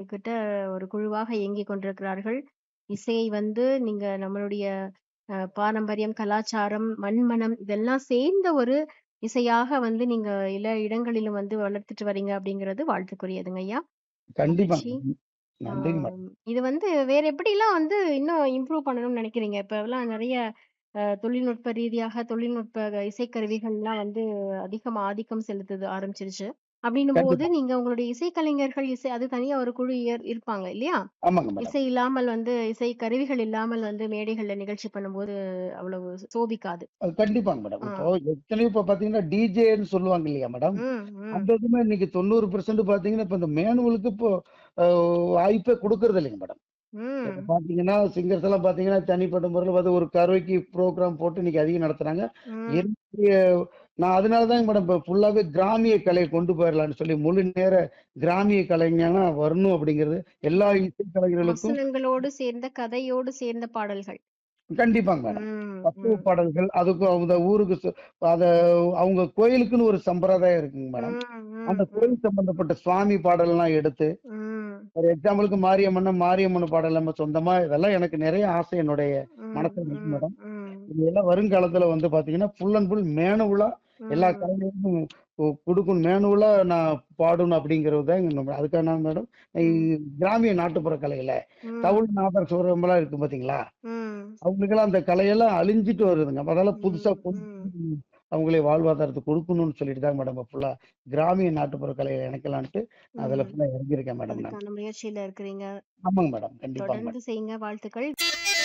உங்ககிட்ட ஒரு குழுவாக இயங்கிக் கொண்டிருக்கிறார்கள். இசையை வந்து நீங்க நம்மளுடைய அ பாரம்பரியம், கலாச்சாரம், மண்மனம் இதெல்லாம் சேர்ந்த ஒரு இசையாக வந்து நீங்க எல்லா இடங்களிலும் வந்து வளர்த்துட்டு வரீங்க அப்படிங்கிறது வாழ்த்துக்குரியதுங்க ஐயா. கண்டிப்பாங்க. மகிழ்ச்சி. நன்றிங்க மேடம். ஆம். இது வந்து வேற எப்படிலாம் வந்து இன்னும் இம்ப்ரூவ் பண்ணணும்னு நினைக்கிறீங்க? இப்பலாம் நெறைய அ தொழில்நுட்ப ரீதியாக தொழில்நுட்ப இசைக்கருவிகள்லாம் வந்து அதிகமா ஆதிக்கம் செலுத்துது ஆரம்பிச்சிருச்சு. அப்படின்னும்போது கண்டிப்பா. நீங்க உங்களுடைய இசைக்கலைஞர்கள் இசை அது தனியா ஒரு குழு இயற் இருப்பாங்க இல்லையா? ஆமாங்க மேடம். இசை இல்லாமல் வந்து இசை கருவிகள் இல்லாமல் வந்து மேடைகள்ல நிகழ்ச்சி பண்ணும்போது அவ்வளவு சோபிக்காது. அது கண்டிப்பாங்க மேடம். ஆ. இப்போ எத்தனையோ இப்ப பார்த்தீங்கன்னா, டிஜேன்னு சொல்லுவாங்க இல்லையா மேடம்? ம், ம். அந்த இதுமே இன்னைக்கு 90% பார்த்தீங்கன்னா, இப்ப இந்த மேனுவலுக்கு இப்போ அ வாய்ப்பே குடுக்கறது இல்லைங்க மேடம். இப்ப ம். பார்த்தீங்கன்னா, சிங்கர்ஸ் எல்லாம் பார்த்தீங்கன்னா, தனிப்பட்ட முறையில வந்து ஒரு கரோக்கி ப்ரோகிராம் போட்டு இன்னைக்கு அதிகம் நடத்துறாங்க. ம். என்னுடைய நான் அதனால தாங்க மேடம் இப்ப ஃபுல்லாவே கிராமிய கலைய கொண்டு போயிரலாம்ன்னு சொல்லி முழு நேர கிராமிய கலைஞனா வரணும் அப்படிங்கிறது எல்லா இசை கலைஞர்களுக்கும் வசனங்களோடு சேர்ந்த கதையோடு சேர்ந்த பாடல்கள். கண்டிப்பாங்க மேடம். ம், தத்துவ ம். பாடல்கள் அதுக்கும் அந்த ஊருக்கு சு அத அவங்க கோயிலுக்குன்னு ஒரு சம்பிரதாயம் இருக்குங்க மேடம். ம், அந்த ம், கோயில் ம். சம்பந்தப்பட்ட சுவாமி பாடல்லாம் எடுத்து, ம். ஒரு எக்ஸாம்பிளுக்கு மாரியம்மன்னா, மாரியம்மன் பாடல் நம்ம சொந்தமா இதெல்லாம் எனக்கு நிறைய ஆசை என்னுடைய ம், மனசுல இருக்கு ம், மேடம். ம். இதெல்லாம் வருங்காலத்துல வந்து பார்த்தீங்கன்னா, ஃபுல் அண்ட் ஃபுல் மேனுவலா எல்லா ம். கலைஞருக்கும் கு குடுக்கணும். மேனுவலா நான் பாடணும் அப்படிங்கிறது தான் என்னோட அதுக்கான மேடம் இ ம். கிராமிய நாட்டுப்புற கலையில ம். தவுள், நாதர், சுரமெல்லாம் இருக்கு பார்த்தீங்களா? ம். அவங்களுக்கெல்லாம் அந்த கலையெல்லாம் அழிஞ்சிட்டு வருதுங்க. அதெல்லாம் புதுசா ம், கொண்டு ம். வந்து அவங்களே வாழ்வாதாரத்த குடுக்கணும்னு சொல்லிட்டு தான் மேடம் ஃபுல்லா கிராமிய நாட்டுப்புற கலைய இணைக்கலான்ட்டு நான் அதுல ம். ஃபுல்லா இறங்கியிருக்கேன் மேடம் நான். அதுக்கான முயற்சியில இருக்கிறீங்க. ஆமாங்க மேடம். கண்டிப்பாங்க மேடம். தொடர்ந்து செய்யுங்க. வாழ்த்துக்கள்.